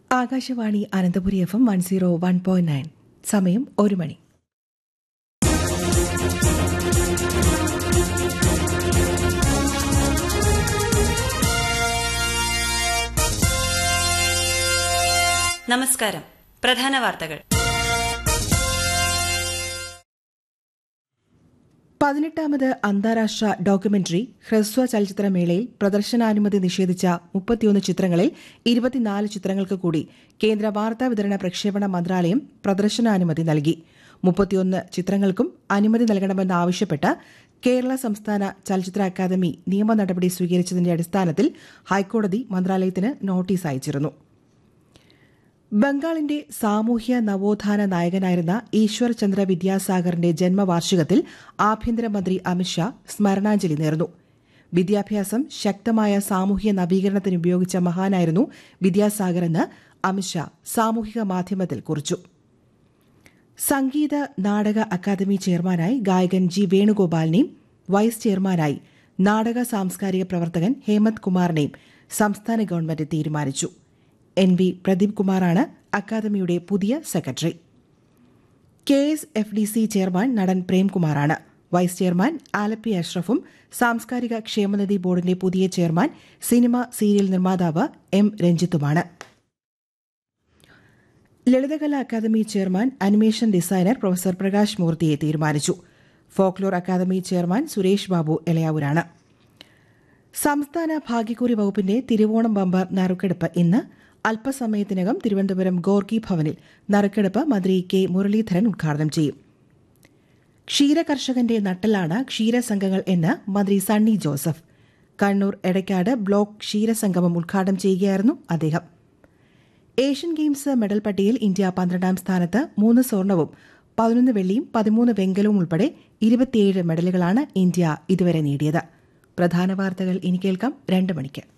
Akashvani Ananthapuri F M one zero one point nine സമയം ഒരു മണി നമസ്കാരം പ്രധാന വാർത്തകൾ പതിനെട്ടാമത് അന്താരാഷ്ട്ര ഡോക്യുമെന്ററി ഹ്രസ്വ ചലച്ചിത്രമേളയിൽ പ്രദർശനാനുമതി നിഷേധിച്ച മുപ്പത്തിയൊന്ന് ചിത്രങ്ങളിൽ ഇരുപത്തിനാല് ചിത്രങ്ങൾക്ക് കൂടി കേന്ദ്ര വാർത്താ വിതരണ പ്രക്ഷേപണ മന്ത്രാലയം പ്രദർശനാനുമതി നൽകി മുപ്പത്തിയൊന്ന് ചിത്രങ്ങൾക്കും അനുമതി നൽകണമെന്നാവശ്യപ്പെട്ട് കേരള സംസ്ഥാന ചലച്ചിത്ര അക്കാദമി നിയമ നടപടി സ്വീകരിച്ചതിന്റെ അടിസ്ഥാനത്തിൽ ഹൈക്കോടതി മന്ത്രാലയത്തിന് നോട്ടീസ് അയച്ചിരുന്നു ബംഗാളിന്റെ സാമൂഹ്യ നവോത്ഥാന നായകനായിരുന്ന ഈശ്വർ ചന്ദ്ര വിദ്യാസാഗറിന്റെ ജന്മവാർഷികത്തിൽ ആഭ്യന്തരമന്ത്രി അമിത്ഷാ സ്മരണാഞ്ജലി നേർന്നു വിദ്യാഭ്യാസം ശക്തമായ സാമൂഹ്യ നവീകരണത്തിന് ഉപയോഗിച്ച മഹാനായിരുന്നു വിദ്യാസാഗർ എന്ന് അമിത്ഷാ സാമൂഹിക മാധ്യമത്തിൽ കുറിച്ചു സംഗീത നാടക അക്കാദമി ചെയർമാനായി ഗായകൻ ജി വേണുഗോപാലിനെയും വൈസ് ചെയർമാനായി നാടക സാംസ്കാരിക പ്രവർത്തകൻ ഹേമന്ത് കുമാറിനെയും സംസ്ഥാന ഗവൺമെന്റ് തീരുമാനിച്ചു എൻ വി പ്രദീപ് കുമാറാണ് അക്കാദമിയുടെ പുതിയ secretary K S F D C chairman നടൻ പ്രേംകുമാറാണ് വൈസ് ചെയർമാൻ ആലപ്പി അഷ്റഫും സാംസ്കാരിക ക്ഷേമനിധി ബോർഡിന്റെ പുതിയ ചെയർമാൻ സിനിമ സീരിയൽ നിർമ്മാതാവ് എം രഞ്ജിത്തുമാണ് Lalithakala academy chairman animation designer professor Prakash മൂർത്തിയെ തീരുമാനിച്ചു folklore academy chairman Suresh Babu എളയാവൂരാണ് സംസ്ഥാന ഭാഗ്യക്കുറി വകുപ്പിന്റെ തിരുവോണം ബമ്പർ നറുക്കെടുപ്പ് ഇന്ന് അല്പസമയത്തിനകം തിരുവനന്തപുരം ഗോർക്കി ഭവനിൽ നറുക്കെടുപ്പ് മന്ത്രി കെ മുരളീധരൻ ഉദ്ഘാടനം ചെയ്യും ക്ഷീരകർഷകന്റെ നട്ടലാണ് ക്ഷീരസംഘങ്ങൾ എന്ന് മന്ത്രി സണ്ണി ജോസഫ് കണ്ണൂർ എടയ്ക്കാട് ബ്ലോക്ക് ക്ഷീരസംഗമം ഉദ്ഘാടനം ചെയ്യുകയായിരുന്നു അദ്ദേഹം ഏഷ്യൻ ഗെയിംസ് മെഡൽ പട്ടികയിൽ ഇന്ത്യ പന്ത്രണ്ടാം സ്ഥാനത്ത് മൂന്ന് സ്വർണവും പതിനൊന്ന് വെള്ളിയും പതിമൂന്ന് വെങ്കലവും ഉൾപ്പെടെ ഇരുപത്തിയേഴ് മെഡലുകളാണ് ഇന്ത്യ ഇതുവരെ നേടിയത് പ്രധാന വാർത്തകൾ ഇനി കേൾക്കാം രണ്ട് മണിക്ക്